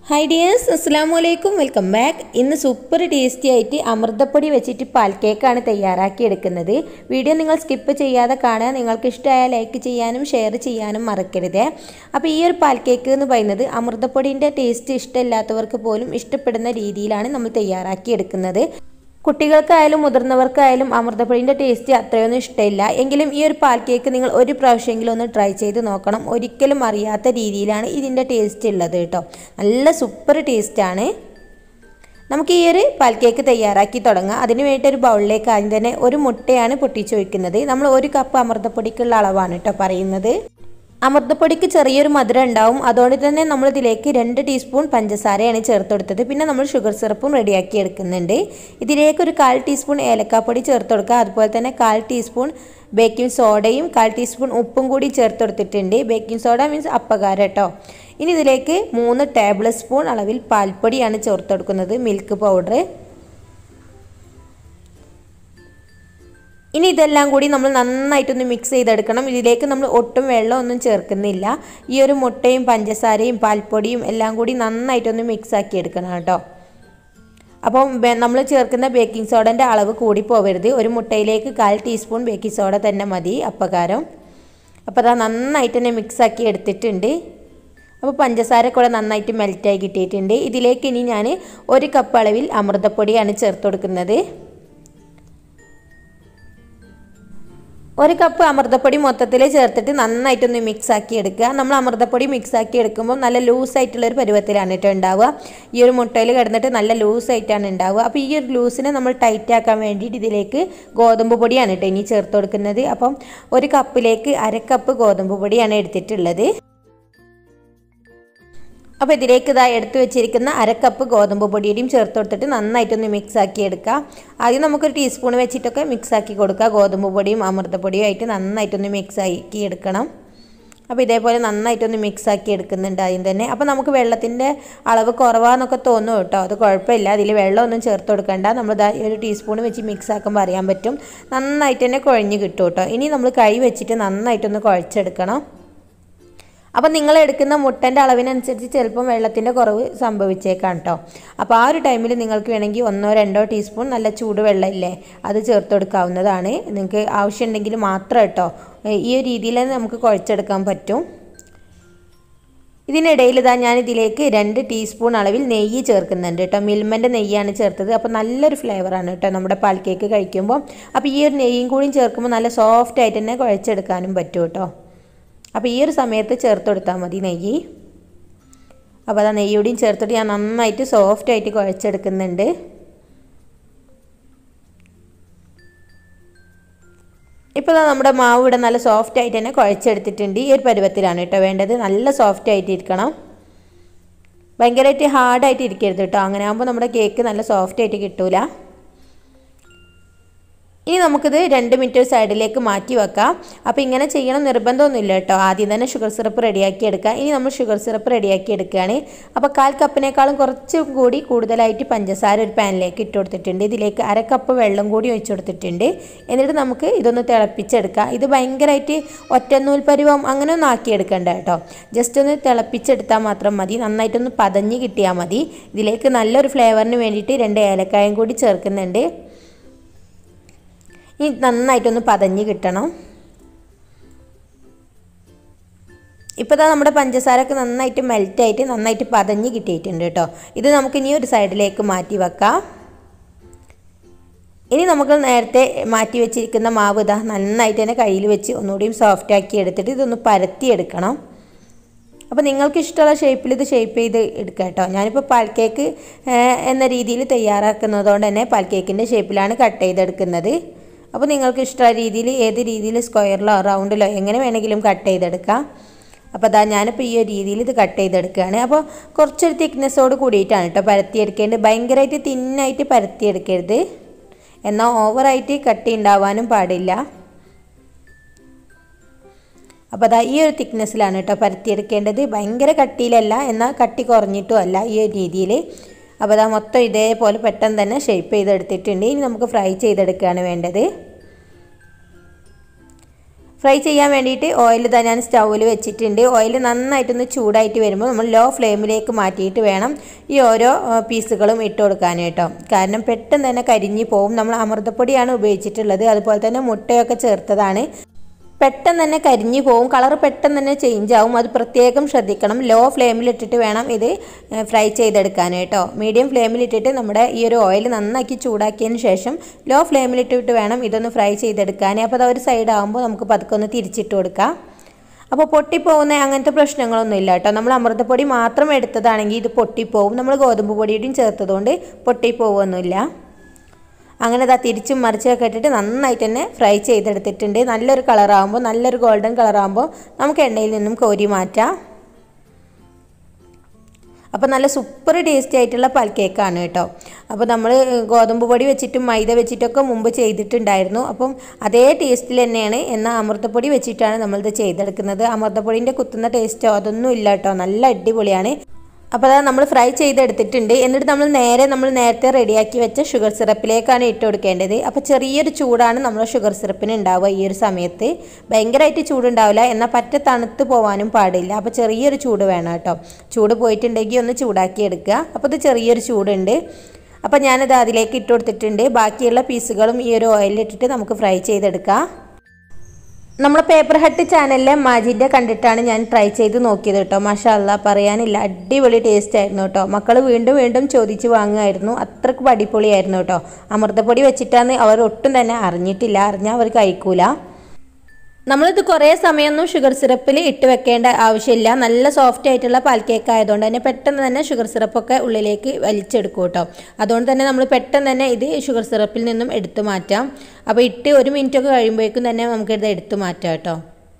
hi dears അസ്സാം വലൈക്കും welcome back ഇന്ന് സൂപ്പർ ടേസ്റ്റി ആയിട്ട് അമൃതപ്പൊടി വെച്ചിട്ട് പാൽ കേക്കാണ് തയ്യാറാക്കി എടുക്കുന്നത് വീഡിയോ നിങ്ങൾ സ്കിപ്പ് ചെയ്യാതെ കാണുക നിങ്ങൾക്ക് ഇഷ്ടമായ ലൈക്ക് ചെയ്യാനും ഷെയർ ചെയ്യാനും മറക്കരുത് അപ്പോൾ ഈ ഒരു പാൽ കേക്ക് എന്ന് പറയുന്നത് അമൃതപ്പൊടിൻ്റെ ടേസ്റ്റ് ഇഷ്ടമില്ലാത്തവർക്ക് പോലും ഇഷ്ടപ്പെടുന്ന രീതിയിലാണ് നമ്മൾ തയ്യാറാക്കി എടുക്കുന്നത് കുട്ടികൾക്കായാലും മുതിർന്നവർക്കായാലും അമൃതപ്പൊടിൻ്റെ ടേസ്റ്റ് അത്രയൊന്നും ഇഷ്ടമില്ല എങ്കിലും ഈ ഒരു പാൽ കേക്ക് നിങ്ങൾ ഒരു പ്രാവശ്യമെങ്കിലും ഒന്ന് ട്രൈ ചെയ്ത് നോക്കണം ഒരിക്കലും അറിയാത്ത രീതിയിലാണ് ഇതിൻ്റെ ടേസ്റ്റ് ഉള്ളത് കേട്ടോ നല്ല സൂപ്പർ ടേസ്റ്റാണ് നമുക്ക് ഈ ഒരു പാൽ കേക്ക് തയ്യാറാക്കി തുടങ്ങാം അതിന് വേണ്ടി ഒരു ബൗളിലേക്ക് ആദ്യം തന്നെ ഒരു മുട്ടയാണ് പൊട്ടിച്ചു വയ്ക്കുന്നത് നമ്മൾ ഒരു കപ്പ് അമൃതപ്പൊടിക്കുള്ള അളവാണ് കേട്ടോ പറയുന്നത് അമൃതപ്പൊടിക്ക് ചെറിയൊരു മധുരം ഉണ്ടാവും അതുകൊണ്ട് തന്നെ നമ്മൾ ഇതിലേക്ക് രണ്ട് ടീസ്പൂൺ പഞ്ചസാരയാണ് ചേർത്ത് കൊടുത്തത് പിന്നെ നമ്മൾ ഷുഗർ സിറപ്പും റെഡിയാക്കി എടുക്കുന്നുണ്ട് ഇതിലേക്ക് ഒരു കാൽ ടീസ്പൂൺ ഏലക്കാപ്പൊടി ചേർത്ത് കൊടുക്കുക അതുപോലെ തന്നെ കാൽ ടീസ്പൂൺ ബേക്കിംഗ് സോഡയും കാൽ ടീസ്പൂൺ ഉപ്പും കൂടി ചേർത്ത് കൊടുത്തിട്ടുണ്ട് ബേക്കിംഗ് സോഡ മീൻസ് അപ്പകാരം കേട്ടോ ഇനി ഇതിലേക്ക് മൂന്ന് ടേബിൾ സ്പൂൺ അളവിൽ പാൽപ്പൊടിയാണ് ചേർത്ത് കൊടുക്കുന്നത് മിൽക്ക് പൗഡർ ഇനി ഇതെല്ലാം കൂടി നമ്മൾ നന്നായിട്ടൊന്ന് മിക്സ് ചെയ്തെടുക്കണം ഇതിലേക്ക് നമ്മൾ ഒട്ടും വെള്ളമൊന്നും ചേർക്കുന്നില്ല ഈ ഒരു മുട്ടയും പഞ്ചസാരയും പാൽപ്പൊടിയും എല്ലാം കൂടി നന്നായിട്ടൊന്ന് മിക്സ് ആക്കി എടുക്കണം കേട്ടോ അപ്പം നമ്മൾ ചേർക്കുന്ന ബേക്കിംഗ് സോഡൻ്റെ അളവ് കൂടി പോവരുത് ഒരു മുട്ടയിലേക്ക് കാൽ ടീസ്പൂൺ ബേക്കിംഗ് സോഡ തന്നെ മതി അപ്പകാരം അപ്പോൾ അത് നന്നായിട്ട് തന്നെ മിക്സ് ആക്കി എടുത്തിട്ടുണ്ട് അപ്പോൾ പഞ്ചസാര കൂടെ നന്നായിട്ട് മെൽറ്റായി കിട്ടിയിട്ടുണ്ട് ഇതിലേക്ക് ഇനി ഞാൻ ഒരു കപ്പ് അളവിൽ അമൃതപ്പൊടിയാണ് ചേർത്ത് കൊടുക്കുന്നത് ഒരു കപ്പ് അമൃതപ്പൊടി മൊത്തത്തിൽ ചേർത്തിട്ട് നന്നായിട്ടൊന്ന് മിക്സ് ആക്കി എടുക്കുക നമ്മൾ അമൃതപ്പൊടി മിക്സ് ആക്കി എടുക്കുമ്പോൾ നല്ല ലൂസായിട്ടുള്ള ഒരു പരുവത്തിലാണ് കേട്ടോ ഉണ്ടാവുക ഈ ഒരു മുട്ടയിൽ കിടന്നിട്ട് നല്ല ലൂസായിട്ടാണ് ഉണ്ടാവുക അപ്പോൾ ഈ ഒരു ലൂസിനെ നമ്മൾ ടൈറ്റ് ആക്കാൻ വേണ്ടിയിട്ട് ഇതിലേക്ക് ഗോതമ്പ് പൊടിയാണ് കേട്ടോ ഇനി ചേർത്ത് കൊടുക്കുന്നത് അപ്പം ഒരു കപ്പിലേക്ക് അര കപ്പ് ഗോതമ്പ് പൊടിയാണ് എടുത്തിട്ടുള്ളത് അപ്പോൾ ഇതിലേക്ക് ഇതാ എടുത്തു വെച്ചിരിക്കുന്ന അര കപ്പ് ഗോതമ്പ് പൊടിയുടെയും ചേർത്ത് കൊടുത്തിട്ട് നന്നായിട്ടൊന്ന് മിക്സ് ആക്കി എടുക്കുക ആദ്യം നമുക്കൊരു ടീസ്പൂൺ വെച്ചിട്ടൊക്കെ മിക്സ് ആക്കി കൊടുക്കുക ഗോതമ്പ് പൊടിയും അമൃതപ്പൊടിയും ആയിട്ട് നന്നായിട്ടൊന്ന് മിക്സ് ആക്കി എടുക്കണം അപ്പോൾ ഇതേപോലെ നന്നായിട്ടൊന്ന് മിക്സ് ആക്കി എടുക്കുന്നുണ്ട് ആദ്യം തന്നെ അപ്പോൾ നമുക്ക് വെള്ളത്തിൻ്റെ അളവ് കുറവാന്നൊക്കെ തോന്നും കേട്ടോ അത് കുഴപ്പമില്ല അതിൽ വെള്ളമൊന്നും ചേർത്ത് കൊടുക്കണ്ട നമ്മൾ ഒരു ടീസ്പൂൺ വെച്ച് മിക്സ് ആക്കുമ്പോൾ അറിയാൻ പറ്റും നന്നായിട്ട് തന്നെ കുഴഞ്ഞ് കിട്ടും കേട്ടോ ഇനി നമ്മൾ കൈ വെച്ചിട്ട് നന്നായിട്ടൊന്ന് കുഴച്ചെടുക്കണം അപ്പം നിങ്ങൾ എടുക്കുന്ന മുട്ടൻ്റെ അളവിനനുസരിച്ച് ചിലപ്പം വെള്ളത്തിൻ്റെ കുറവ് സംഭവിച്ചേക്കാം കേട്ടോ അപ്പോൾ ആ ഒരു ടൈമിൽ നിങ്ങൾക്ക് വേണമെങ്കിൽ ഒന്നോ രണ്ടോ ടീസ്പൂൺ നല്ല ചൂട് വെള്ളമില്ലേ അത് ചേർത്ത് കൊടുക്കാവുന്നതാണ് നിങ്ങൾക്ക് ആവശ്യമുണ്ടെങ്കിൽ മാത്രം കേട്ടോ ഈ ഒരു രീതിയിൽ നമുക്ക് കുഴച്ചെടുക്കാൻ പറ്റും ഇതിനിടയിൽ ഇതാ ഞാൻ ഇതിലേക്ക് രണ്ട് ടീസ്പൂൺ അളവിൽ നെയ്യ് ചേർക്കുന്നുണ്ട് കേട്ടോ മിൽമൻ്റെ നെയ്യാണ് ചേർത്തത് അപ്പോൾ നല്ലൊരു ഫ്ലേവറാണ് കേട്ടോ നമ്മുടെ പാൽ കേക്ക് കഴിക്കുമ്പോൾ അപ്പോൾ ഈ ഒരു നെയ്യും കൂടിയും ചേർക്കുമ്പോൾ നല്ല സോഫ്റ്റ് ആയിട്ട് തന്നെ കുഴച്ചെടുക്കാനും പറ്റും കേട്ടോ അപ്പോൾ ഈ ഒരു സമയത്ത് ചേർത്ത് കൊടുത്താൽ മതി നെയ്യ് അപ്പോൾ അതാ നെയ്യൂടിയും ചേർത്തിട്ട് ഞാൻ നന്നായിട്ട് സോഫ്റ്റ് ആയിട്ട് കുഴച്ചെടുക്കുന്നുണ്ട് ഇപ്പോൾ നമ്മുടെ മാവ് ഇവിടെ നല്ല സോഫ്റ്റ് ആയിട്ട് തന്നെ കുഴച്ചെടുത്തിട്ടുണ്ട് ഈ ഒരു പരുവത്തിലാണ് കേട്ടോ വേണ്ടത് നല്ല സോഫ്റ്റ് ആയിട്ട് ഇരിക്കണം ഭയങ്കരമായിട്ട് ഹാർഡായിട്ട് ഇരിക്കരുത് കേട്ടോ അങ്ങനെ ആകുമ്പോൾ നമ്മുടെ കേക്ക് നല്ല സോഫ്റ്റ് ആയിട്ട് കിട്ടൂല ഇനി നമുക്കിത് രണ്ട് മിനിറ്റ് സൈഡിലേക്ക് മാറ്റി വെക്കാം അപ്പോൾ ഇങ്ങനെ ചെയ്യണം നിർബന്ധമൊന്നുമില്ല കേട്ടോ ആദ്യം തന്നെ ഷുഗർ സിറപ്പ് റെഡിയാക്കി എടുക്കാം ഇനി നമ്മൾ ഷുഗർ സിറപ്പ് റെഡിയാക്കി എടുക്കുകയാണ് അപ്പോൾ കാൽ കപ്പിനേക്കാളും കുറച്ചും കൂടി കൂടുതലായിട്ട് പഞ്ചസാര ഒരു പാനിലേക്ക് ഇട്ട് കൊടുത്തിട്ടുണ്ട് ഇതിലേക്ക് അര കപ്പ് വെള്ളം കൂടി ഒഴിച്ചു കൊടുത്തിട്ടുണ്ട് എന്നിട്ട് നമുക്ക് ഇതൊന്ന് തിളപ്പിച്ചെടുക്കാം ഇത് ഭയങ്കരമായിട്ട് ഒറ്റനൂൽ പരുവം അങ്ങനെ ഒന്നും ആക്കിയെടുക്കണ്ട കേട്ടോ ജസ്റ്റ് ഒന്ന് തിളപ്പിച്ചെടുത്താൽ മാത്രം മതി നന്നായിട്ടൊന്ന് പതഞ്ഞ് കിട്ടിയാൽ മതി ഇതിലേക്ക് നല്ലൊരു ഫ്ലേവറിന് വേണ്ടിയിട്ട് രണ്ട് ഏലക്കായും കൂടി ചേർക്കുന്നുണ്ട് ഇനി നന്നായിട്ടൊന്ന് പതഞ്ഞ് കിട്ടണം ഇപ്പോൾ ഇതാ നമ്മുടെ പഞ്ചസാരൊക്കെ നന്നായിട്ട് മെൽറ്റായിട്ട് നന്നായിട്ട് പതഞ്ഞ് കിട്ടിയിട്ടുണ്ട് കേട്ടോ ഇത് നമുക്ക് ഇനി ഒരു സൈഡിലേക്ക് മാറ്റി വെക്കാം ഇനി നമുക്ക് നേരത്തെ മാറ്റി വെച്ചിരിക്കുന്ന മാവ് ഇതാ നന്നായിട്ട് തന്നെ കയ്യിൽ വെച്ച് ഒന്നുകൂടിയും സോഫ്റ്റ് ആക്കി എടുത്തിട്ട് ഇതൊന്ന് പരത്തിയെടുക്കണം അപ്പോൾ നിങ്ങൾക്ക് ഇഷ്ടമുള്ള ഷേപ്പിൽ ഇത് ഷേപ്പ് ചെയ്ത് എടുക്കുക കേട്ടോ ഞാനിപ്പോൾ പാൽ കേക്ക് എന്ന രീതിയിൽ തയ്യാറാക്കുന്നതുകൊണ്ട് തന്നെ പാൽ കേക്കിൻ്റെ ഷേപ്പിലാണ് കട്ട് ചെയ്തെടുക്കുന്നത് അപ്പോൾ നിങ്ങൾക്ക് ഇഷ്ടമുള്ള രീതിയിൽ ഏത് രീതിയിൽ സ്ക്വയറിലോ റൗണ്ടിലോ എങ്ങനെ വേണമെങ്കിലും കട്ട് ചെയ്തെടുക്കാം അപ്പോൾ അതാ ഞാനിപ്പോൾ ഈ ഒരു രീതിയിൽ ഇത് കട്ട് ചെയ്തെടുക്കുകയാണ് അപ്പോൾ കുറച്ചൊരു തിക്നെസ്സോട് കൂടിയിട്ടാണ് കേട്ടോ പരത്തിയെടുക്കേണ്ടത് ഭയങ്കരമായിട്ട് തിന്നായിട്ട് പരത്തിയെടുക്കരുത് എന്നാൽ ഓവറായിട്ട് കട്ടി ഉണ്ടാവാനും പാടില്ല അപ്പോൾ അതാ ഈ ഒരു തിക്നെസ്സിലാണ് കേട്ടോ പരത്തിയെടുക്കേണ്ടത് ഭയങ്കര കട്ടിയിലല്ല എന്നാൽ കട്ടി കുറഞ്ഞിട്ടും അല്ല ഈ ഒരു രീതിയിൽ അപ്പോൾ അതാ മൊത്തം ഇതേപോലെ പെട്ടെന്ന് തന്നെ ഷേപ്പ് ചെയ്തെടുത്തിട്ടുണ്ട് ഇനി നമുക്ക് ഫ്രൈ ചെയ്തെടുക്കുകയാണ് വേണ്ടത് ഫ്രൈ ചെയ്യാൻ വേണ്ടിയിട്ട് ഓയിൽ തന്നെ ഞാൻ സ്റ്റൗവിൽ വെച്ചിട്ടുണ്ട് ഓയിൽ നന്നായിട്ടൊന്ന് ചൂടായിട്ട് വരുമ്പോൾ നമ്മൾ ലോ ഫ്ലെയിമിലേക്ക് മാറ്റിയിട്ട് വേണം ഈ ഓരോ ആ, പീസുകളും ഇട്ട് കൊടുക്കാൻ കേട്ടോ കാരണം പെട്ടെന്ന് തന്നെ കരിഞ്ഞു പോവും നമ്മൾ അമൃതപ്പൊടിയാണ് ഉപയോഗിച്ചിട്ടുള്ളത് അതുപോലെ തന്നെ മുട്ടയൊക്കെ ചേർത്തതാണ് പെട്ടെന്ന് തന്നെ കരിഞ്ഞു പോവും കളർ പെട്ടെന്ന് തന്നെ ചേഞ്ച് ആവും അത് പ്രത്യേകം ശ്രദ്ധിക്കണം ലോ ഫ്ലെയിമിലിട്ടിട്ട് വേണം ഇത് ഫ്രൈ ചെയ്തെടുക്കാൻ കേട്ടോ മീഡിയം ഫ്ലെയിമിലിട്ടിട്ട് നമ്മുടെ ഈ ഒരു ഓയിൽ നന്നാക്കി ചൂടാക്കിയതിന് ശേഷം ലോ ഫ്ലെയിമിലിട്ടിട്ട് വേണം ഇതൊന്ന് ഫ്രൈ ചെയ്തെടുക്കാൻ അപ്പോൾ അത് ഒരു സൈഡ് ആകുമ്പോൾ നമുക്ക് പതുക്കെ ഒന്ന് തിരിച്ചിട്ട് കൊടുക്കാം അപ്പോൾ പൊട്ടിപ്പോകുന്ന അങ്ങനത്തെ പ്രശ്നങ്ങളൊന്നും ഇല്ല കേട്ടോ നമ്മൾ അമൃതപ്പൊടി മാത്രം എടുത്തതാണെങ്കിൽ ഇത് പൊട്ടിപ്പോവും നമ്മൾ ഗോതമ്പ് പൊടിയുടെയും ചേർത്തതുകൊണ്ട് പൊട്ടിപ്പോവുമൊന്നുമില്ല അങ്ങനെ ഇതാ തിരിച്ചും മറിച്ചൊക്കെ ഇട്ടിട്ട് നന്നായിട്ട് തന്നെ ഫ്രൈ ചെയ്തെടുത്തിട്ടുണ്ട് നല്ലൊരു കളറാകുമ്പോൾ നല്ലൊരു ഗോൾഡൻ കളറാകുമ്പോൾ നമുക്ക് എണ്ണയിൽ നിന്നും കോരി മാറ്റാം അപ്പോൾ നല്ല സൂപ്പർ ടേസ്റ്റി ആയിട്ടുള്ള പൽ കേക്കാണ് കേട്ടോ അപ്പോൾ നമ്മൾ ഗോതമ്പ് പൊടി വെച്ചിട്ടും മൈദ വെച്ചിട്ടൊക്കെ മുമ്പ് ചെയ്തിട്ടുണ്ടായിരുന്നു അപ്പം അതേ ടേസ്റ്റിൽ തന്നെയാണ് എന്നാൽ അമൃതപ്പൊടി വെച്ചിട്ടാണ് നമ്മളിത് ചെയ്തെടുക്കുന്നത് അമൃതപ്പൊടിൻ്റെ കുത്തുന്ന ടേസ്റ്റോ അതൊന്നും ഇല്ല കേട്ടോ നല്ല അടിപൊളിയാണ് അപ്പോൾ അത് നമ്മൾ ഫ്രൈ ചെയ്തെടുത്തിട്ടുണ്ട് എന്നിട്ട് നമ്മൾ നേരെ നമ്മൾ നേരത്തെ റെഡിയാക്കി വെച്ച ഷുഗർ സിറപ്പിലേക്കാണ് ഇട്ട് കൊടുക്കേണ്ടത് അപ്പോൾ ചെറിയൊരു ചൂടാണ് നമ്മൾ ഷുഗർ സിറപ്പിന് ഉണ്ടാവുക ഈ ഒരു സമയത്ത് ഭയങ്കരമായിട്ട് ചൂടുണ്ടാവില്ല എന്നാൽ പറ്റ തണുത്ത് പോകാനും പാടില്ല അപ്പോൾ ചെറിയൊരു ചൂട് വേണം കേട്ടോ ചൂട് പോയിട്ടുണ്ടെങ്കിൽ ഒന്ന് ചൂടാക്കി എടുക്കുക അപ്പോൾ ഇത് ചെറിയൊരു ചൂടുണ്ട് അപ്പോൾ ഞാനിത് അതിലേക്ക് ഇട്ട് കൊടുത്തിട്ടുണ്ട് ബാക്കിയുള്ള പീസുകളും ഈ ഒരു ഓയിലിട്ടിട്ട് നമുക്ക് ഫ്രൈ ചെയ്തെടുക്കാം നമ്മുടെ പേപ്പർ ഹട്ട് ചാനലിലെ മാജിൻ്റെ കണ്ടിട്ടാണ് ഞാൻ ട്രൈ ചെയ്ത് നോക്കിയത് കേട്ടോ മഷാല്ല പറയാനില്ല അടിപൊളി ടേസ്റ്റ് ആയിരുന്നു കേട്ടോ മക്കൾ വീണ്ടും വീണ്ടും ചോദിച്ച് വാങ്ങുമായിരുന്നു അത്രക്ക് അടിപൊളിയായിരുന്നു കേട്ടോ അമൃതപ്പൊടി വെച്ചിട്ടാന്ന് അവർ ഒട്ടും തന്നെ അറിഞ്ഞിട്ടില്ല അറിഞ്ഞാൽ അവർ കഴിക്കൂല നമ്മളിത് കുറേ സമയമൊന്നും ഷുഗർ സിറപ്പിൽ ഇട്ട് വെക്കേണ്ട ആവശ്യമില്ല നല്ല സോഫ്റ്റ് ആയിട്ടുള്ള പാൽ കേക്ക് ആയതുകൊണ്ട് തന്നെ പെട്ടെന്ന് തന്നെ ഷുഗർ സിറപ്പൊക്കെ ഉള്ളിലേക്ക് വലിച്ചെടുക്കും കേട്ടോ അതുകൊണ്ട് തന്നെ നമ്മൾ പെട്ടെന്ന് തന്നെ ഇത് ഷുഗർ സിറപ്പിൽ നിന്നും എടുത്തു മാറ്റാം അപ്പോൾ ഇട്ട് ഒരു മിനിറ്റ് ഒക്കെ കഴിയുമ്പോഴേക്കും തന്നെ നമുക്കിത് എടുത്തു മാറ്റാം കേട്ടോ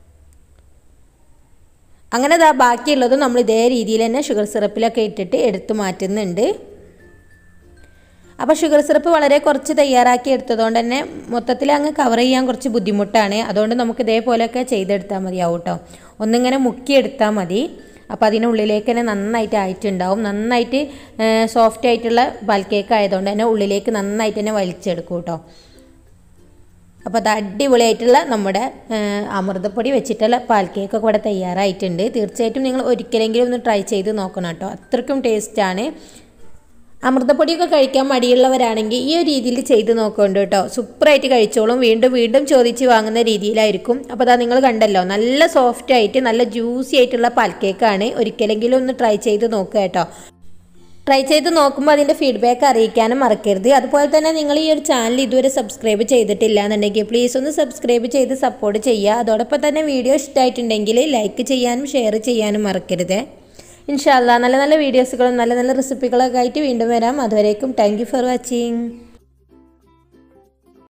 അങ്ങനെ ഇതാ ബാക്കിയുള്ളതും നമ്മൾ ഇതേ രീതിയിൽ തന്നെ ഷുഗർ സിറപ്പിലൊക്കെ ഇട്ടിട്ട് എടുത്തു മാറ്റുന്നുണ്ട് അപ്പോൾ ഷുഗർ സിറപ്പ് വളരെ കുറച്ച് തയ്യാറാക്കി എടുത്തതുകൊണ്ട് തന്നെ മൊത്തത്തിൽ അങ്ങ് കവർ ചെയ്യാൻ കുറച്ച് ബുദ്ധിമുട്ടാണ് അതുകൊണ്ട് നമുക്ക് ഇതേപോലെയൊക്കെ ചെയ്തെടുത്താൽ മതിയാവും കേട്ടോ ഒന്നിങ്ങനെ മുക്കിയെടുത്താൽ മതി അപ്പോൾ അതിനുള്ളിലേക്ക് തന്നെ നന്നായിട്ട് ആയിട്ടുണ്ടാവും നന്നായിട്ട് സോഫ്റ്റ് ആയിട്ടുള്ള പാൽ കേക്ക് ആയതുകൊണ്ട് തന്നെ ഉള്ളിലേക്ക് നന്നായിട്ട് തന്നെ വലിച്ചെടുക്കും കേട്ടോ അപ്പോൾ അത് അടിപൊളിയായിട്ടുള്ള നമ്മുടെ ആ, അമൃതപ്പൊടി വെച്ചിട്ടുള്ള പാൽ കേക്കൊക്കെ ഇവിടെ തയ്യാറായിട്ടുണ്ട് തീർച്ചയായിട്ടും നിങ്ങൾ ഒരിക്കലെങ്കിലും ഒന്ന് ട്രൈ ചെയ്ത് നോക്കണം കേട്ടോ അത്രയ്ക്കും ടേസ്റ്റാണ് അമൃതപ്പൊടിയൊക്കെ കഴിക്കാൻ മടിയുള്ളവരാണെങ്കിൽ ഈ ഒരു രീതിയിൽ ചെയ്ത് നോക്കുന്നുണ്ട് കേട്ടോ സൂപ്പറായിട്ട് കഴിച്ചോളും വീണ്ടും വീണ്ടും ചോദിച്ച് വാങ്ങുന്ന രീതിയിലായിരിക്കും അപ്പോൾ അതാ നിങ്ങൾ കണ്ടല്ലോ നല്ല സോഫ്റ്റ് ആയിട്ട് നല്ല ജ്യൂസി ആയിട്ടുള്ള പാൽ കേക്കാണ് ഒരിക്കലെങ്കിലും ഒന്ന് ട്രൈ ചെയ്ത് നോക്കുക കേട്ടോ ട്രൈ ചെയ്ത് നോക്കുമ്പോൾ അതിൻ്റെ ഫീഡ്ബാക്ക് അറിയിക്കാനും മറക്കരുത് അതുപോലെ തന്നെ നിങ്ങൾ ഈ ഒരു ചാനൽ ഇതുവരെ സബ്സ്ക്രൈബ് ചെയ്തിട്ടില്ല എന്നുണ്ടെങ്കിൽ പ്ലീസ് ഒന്ന് സബ്സ്ക്രൈബ് ചെയ്ത് സപ്പോർട്ട് ചെയ്യുക അതോടൊപ്പം തന്നെ വീഡിയോ ഇഷ്ടമായിട്ടുണ്ടെങ്കിൽ ലൈക്ക് ചെയ്യാനും ഷെയർ ചെയ്യാനും മറക്കരുത് ഇൻഷാല്ല നല്ല നല്ല വീഡിയോസുകളും നല്ല നല്ല റെസിപ്പികളൊക്കെ ആയിട്ട് വീണ്ടും വരാം അതുവരേക്കും താങ്ക് യു ഫോർ വാച്ചിങ്